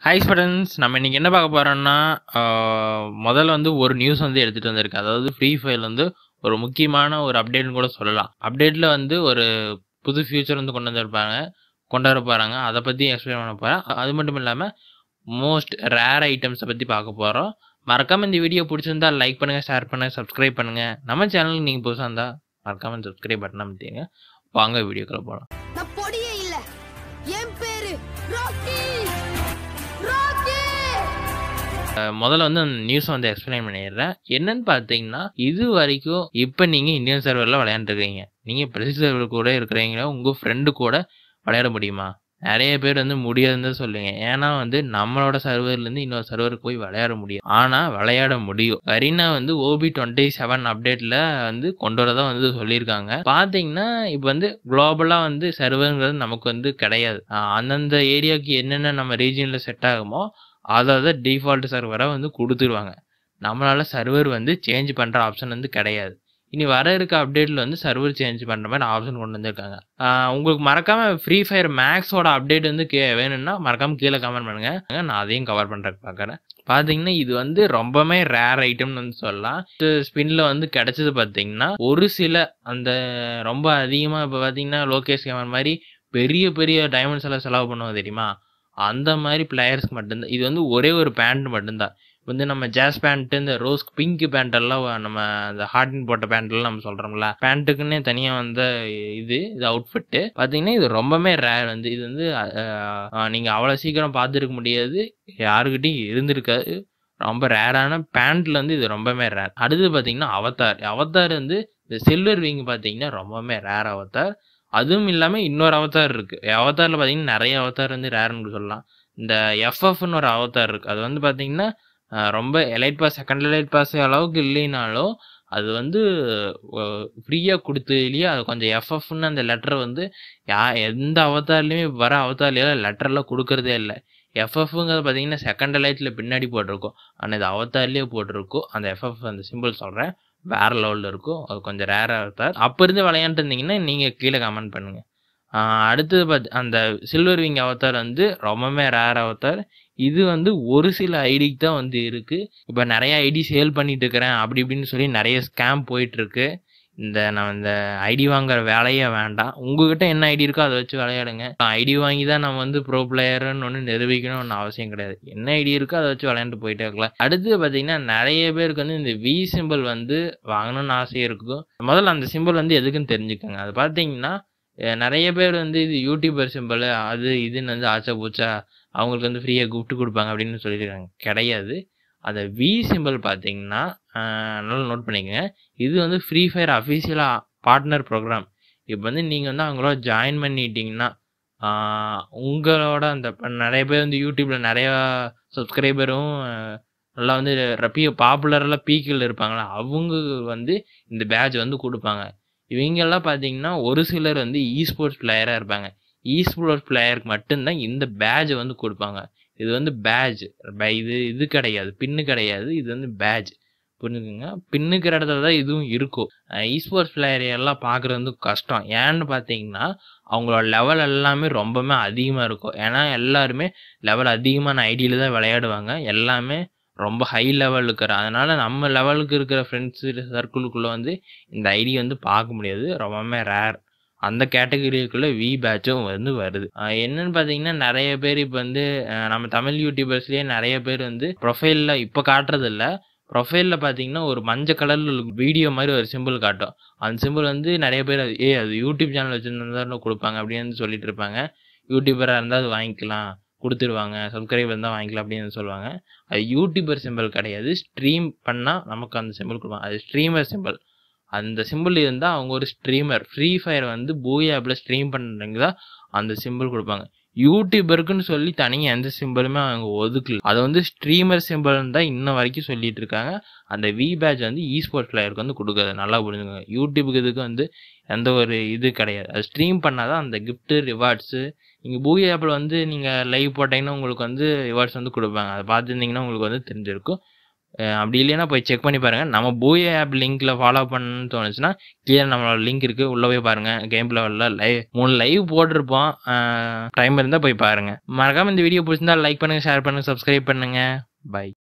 hi students நம்ம இன்னைக்கு என்ன பார்க்க போறோம்னா ஆஹ், முதல்ல வந்து ஒரு நியூஸ் வந்து எடுத்துட்டு வந்திருக்கு அதாவது ஃப்ரீ ஃபயர் வந்து ஒரு முக்கியமான ஒரு அப்டேட்னு கூட சொல்லலாம் அப்டேட்ல வந்து ஒரு புது ஃபியூச்சர் வந்து கொண்டு வந்திருப்பாங்க கொண்டு வர போறாங்க அதை பத்தி எக்ஸ்பிளைன் பண்ண போறேன் அது மட்டும் இல்லாம மோஸ்ட் ரேர் ஐட்டம்ஸை பத்தி பார்க்க போறோம் மறக்காம இந்த வீடியோ பிடிச்சிருந்தா லைக் பண்ணுங்க ஷேர் பண்ணுங்க சப்ஸ்கிரைப் பண்ணுங்க நம்ம சேனலுக்கு நீங்க புதுசா இருந்தா மறக்காம சப்ஸ்கிரைப் பட்டன் அமைத்தீங்க வாங்க வீடியோக்குள்ள போகலாம் நான் பொடியே இல்ல என் பேரு ராக்கி ராக்கி முதல்ல வந்து அந்த நியூஸ் வந்து எக்ஸ்பிளைன் பண்ணிடுறேன் என்னன்னு பார்த்தீங்கன்னா இது வரைக்கும் இப்போ நீங்கள் இந்தியன் சர்வரில் விளையாண்டுருக்கீங்க நீங்கள் பிரசிட் சர்வர் கூட இருக்கிறீங்க உங்கள் ஃப்ரெண்டு கூட விளையாட முடியுமா நிறைய பேர் வந்து முடியாதுன்னு தான் சொல்லுங்க ஏன்னா வந்து நம்மளோட சர்வர்லேருந்து இன்னொரு சர்வருக்கு போய் விளையாட முடியும் ஆனால் விளையாட முடியும் கரீனா வந்து ஓபி டுவெண்ட்டி செவன் அப்டேட்டில் வந்து கொண்டு வரதா வந்து சொல்லியிருக்காங்க பார்த்தீங்கன்னா இப்போ வந்து குளோபலாக வந்து சர்வருங்கிறது நமக்கு வந்து கிடையாது ஆஹ் அந்தந்த ஏரியாவுக்கு என்னென்ன நம்ம ரீஜியனில் செட் ஆகுமோ அதாவது டிஃபால்ட் சர்வரை வந்து கொடுத்துருவாங்க நம்மளால சர்வர் வந்து சேஞ்ச் பண்ணுற ஆப்ஷன் வந்து கிடையாது இனி வர இருக்க அப்டேட்டில் வந்து சர்வர் சேஞ்ச் பண்ணுற மாதிரி ஆப்ஷன் கொண்டு வந்திருக்காங்க ஆஹ் உங்களுக்கு மறக்காம ஃப்ரீ ஃபயர் மேக்ஸோட அப்டேட் வந்து கே வேணும்னா மறக்காம கீழே கமெண்ட் பண்ணுங்க நான் அதையும் கவர் பண்ணுறதுக்கு பார்க்குறேன் பார்த்தீங்கன்னா இது வந்து ரொம்பவே ரேர் ஐட்டம்னு வந்து சொல்லலாம் ஸ்பின்ல வந்து கிடைச்சது பார்த்தீங்கன்னா ஒரு சில அந்த ரொம்ப அதிகமாக இப்போ பார்த்தீங்கன்னா லோகேஷ் கேமன் மாதிரி பெரிய பெரிய டைமண்ட்ஸ் எல்லாம் செலவு பண்ணுவோம் தெரியுமா அந்த மாதிரி பிளேயர்ஸ்க்கு மட்டும்தான் இது வந்து ஒரே ஒரு பேண்ட் மட்டும்தான் வந்து நம்ம ஜாஸ் பேண்ட் இந்த ரோஸ் பிங்க் பேண்ட் எல்லாம் நம்ம அந்த ஹார்டின் போட்ட பேண்ட் எல்லாம் நம்ம சொல்றோம்ல பேண்ட்டுக்குன்னே தனியா வந்த இது இது அவுட்ஃபிட்டு பாத்தீங்கன்னா இது ரொம்பவே ரேர் வந்து இது வந்து அஹ், அஹ், நீங்க அவ்வளவு சீக்கிரம் பார்த்துருக்க முடியாது யாருக்கிட்டையும் இருந்திருக்காது ரொம்ப ரேரான பேண்ட்ல வந்து இது ரொம்பவே ரேர் அடுத்து பாத்தீங்கன்னா அவதார் அவதார் வந்து இந்த சில்வர் விங் பாத்தீங்கன்னா ரொம்பவே ரேர் அவதார் அதுவும் இல்லாம இன்னொரு அவதார் இருக்கு அவதார்ல பாத்தீங்கன்னா நிறைய அவதார் வந்து ரேர்னு சொல்லலாம் இந்த எஃப்எஃப்னு ஒரு அவதார் இருக்கு அது வந்து பாத்தீங்கன்னா அஹ், ரொம்ப elite pass second elite pass அளவுக்கு இல்லைனாலும் அது வந்து ஃப்ரீயாக கொடுத்து இல்லையா அது கொஞ்சம் எஃப்எஃப்னு அந்த லெட்டர் வந்து யா எந்த அவதார்லையுமே வர அவதார்லையும் லெட்டர்லாம் கொடுக்கறதே இல்லை எஃப்எஃப்ங்கிறது பார்த்தீங்கன்னா செகண்ட் எலைட்டில் பின்னாடி போட்டிருக்கும் ஆனால் இது அவதார்லேயே போட்டிருக்கும் அந்த எஃப்எஃப் அந்த சிம்பிள் சொல்கிறேன் வேற லெவலில் இருக்கும் அது கொஞ்சம் ரேர் அவதார் அப்போ இருந்து விளையாண்டு இருந்தீங்கன்னா நீங்கள் கீழே கமெண்ட் பண்ணுங்க ஆஹ் அடுத்தது பார்த்து அந்த சில்வர் விங் அவதார் வந்து ரொம்பவே ரேர் அவதார் இது வந்து ஒரு சில ஐடிக்கு தான் வந்து இருக்கு இப்போ நிறைய ஐடி சேல் பண்ணிட்டு இருக்கிறேன் அப்படி இப்படின்னு சொல்லி நிறைய ஸ்கேம் போயிட்டு இருக்கு இந்த நான் இந்த ஐடி வாங்குற வேலையே வேண்டாம் உங்ககிட்ட என்ன ஐடி இருக்கோ அதை வச்சு விளையாடுங்க ஐடி வாங்கி தான் நம்ம வந்து ப்ரோ பிளேயர்னு ஒன்று நிரூபிக்கணும்னு ஒன்றும் அவசியம் கிடையாது என்ன ஐடி இருக்கோ அதை வச்சு விளையாண்டு போயிட்டே இருக்கலாம் அடுத்து பார்த்தீங்கன்னா நிறைய பேருக்கு வந்து இந்த வி சிம்பிள் வந்து வாங்கணும்னு ஆசை இருக்கும் முதல்ல அந்த சிம்பிள் வந்து எதுக்குன்னு தெரிஞ்சுக்கோங்க அது பார்த்தீங்கன்னா அஹ் நிறைய பேர் வந்து இது யூடியூபர் சிம்பிள் அது இதுன்னு வந்து ஆச்சா பூச்சா அவங்களுக்கு வந்து ஃப்ரீயாக gift கொடுப்பாங்க அப்படின்னு சொல்லியிருக்காங்க கிடையாது அந்த வி சிம்பிள் பார்த்தீங்கன்னா அஹ் நல்லா நோட் பண்ணிக்கங்க இது வந்து ஃப்ரீ ஃபயர் அஃபீஷியலாக பார்ட்னர் ப்ரோக்ராம் இப்போ வந்து நீங்கள் வந்து அவங்களோட ஜாயின் பண்ணிட்டீங்கன்னா ஆஹ் உங்களோட அந்த இப்ப நிறைய பேர் வந்து யூடியூப்பில் நிறையா சப்ஸ்கிரைபரும் நல்லா வந்து ரப்பிய பாப்புலரெல்லாம் பீக்கில் இருப்பாங்களா அவங்க வந்து இந்த பேட்ச் வந்து கொடுப்பாங்க இவங்கெல்லாம் பார்த்தீங்கன்னா ஒரு சிலர் வந்து இ ஸ்போர்ட்ஸ் பிளேயராக இருப்பாங்க இ ஸ்போர்ட்ஸ் பிளேயருக்கு மட்டும்தான் இந்த பேட்ச் வந்து கொடுப்பாங்க இது வந்து பேட்ச் இது இது கிடையாது பின்னு கிடையாது இது வந்து பேட்ச் புரிஞ்சுக்கோங்க பின்னுக்கிற இடத்துல தான் இதுவும் இருக்கும் இஸ்போர்ட்ஸ் பிளேயர் எல்லாம் பார்க்குறது வந்து கஷ்டம் ஏன்னு பார்த்தீங்கன்னா அவங்களோட லெவல் எல்லாமே ரொம்பவே அதிகமாக இருக்கும் ஏன்னா எல்லாருமே லெவல் அதிகமான ஐடியில் தான் விளையாடுவாங்க எல்லாமே ரொம்ப ஹை லெவல் இருக்கிற அதனால நம்ம லெவலுக்கு இருக்கிற ஃப்ரெண்ட்ஸு சர்க்கிளுக்குள்ளே வந்து இந்த ஐடி வந்து பார்க்க முடியாது ரொம்பவே ரேர் அந்த கேட்டகரிக்குள்ள வி பேட்சும் வந்து வருது அஹ் என்னன்னு பார்த்தீங்கன்னா நிறைய பேர் இப்போ வந்து அஹ் நம்ம தமிழ் யூடியூபர்ஸ்லேயே நிறைய பேர் வந்து ப்ரொஃபைலில் இப்போ காட்டுறது இல்ல ப்ரொஃபைலில் பார்த்தீங்கன்னா ஒரு மஞ்சள் கலரில் வீடியோ மாதிரி ஒரு சிம்பிள் காட்டும் அந்த சிம்பிள் வந்து நிறைய பேர் அது ஏ அது யூடியூப் சேனல் வச்சுருந்தா கொடுப்பாங்க அப்படின்னு சொல்லிட்டு இருப்பாங்க யூடியூபராக இருந்தால் அது வாங்கிக்கலாம் கொடுத்துருவாங்க சப்ஸ்கிரைபர் இருந்தால் வாங்கிக்கலாம் அப்படின்னு சொல்லுவாங்க அது யூடியூபர் சிம்பிள் கிடையாது ஸ்ட்ரீம் பண்ணால் நமக்கு அந்த சிம்பிள் கொடுப்பாங்க அது ஸ்ட்ரீமர் சிம்பிள் அந்த சிம்பிள் இருந்தால் அவங்க ஒரு ஸ்ட்ரீமர் ஃப்ரீ ஃபயர் வந்து பூய் ஆப்பில் ஸ்ட்ரீம் பண்ணுறவங்க தான் அந்த சிம்பிள் கொடுப்பாங்க யூடியூபருக்குன்னு சொல்லி தனியாக எந்த சிம்பிளுமே அவங்க ஒதுக்கல அதை வந்து ஸ்ட்ரீமர் சிம்பிள்னு தான் இன்ன வரைக்கும் சொல்லிட்டு இருக்காங்க அந்த வி பேட்ச் வந்து இ ஸ்போர்ட்ஸ் பிளேயருக்கு வந்து கொடுக்குறது நல்லா புரிஞ்சுங்க யூடியூபுக்கு இதுக்கு வந்து எந்த ஒரு இது கிடையாது அது ஸ்ட்ரீம் பண்ணாதான் அந்த கிஃப்ட்டு ரிவார்ட்ஸு நீங்கள் பூய் ஆப்பில் வந்து நீங்கள் லைவ் போட்டீங்கன்னா உங்களுக்கு வந்து ரிவார்ட்ஸ் வந்து கொடுப்பாங்க அதை பார்த்துருந்தீங்கன்னா உங்களுக்கு வந்து தெரிஞ்சிருக்கும் அஹ் அப்படி இல்லைன்னா போய் செக் பண்ணி பாருங்க நம்ம பூய ஆப் லிங்க்ல ஃபாலோ பண்ணணும்னு தோணுச்சுன்னா கீழே நம்மளோட லிங்க் இருக்கு உள்ள போய் பாருங்க கேம் லெவலில் லைவ் மூணு லைவ் போட்டிருப்போம் டைம் இருந்தால் போய் பாருங்க மறக்காம இந்த வீடியோ பிடிச்சிருந்தா லைக் பண்ணுங்க ஷேர் பண்ணுங்க சப்ஸ்கிரைப் பண்ணுங்க பை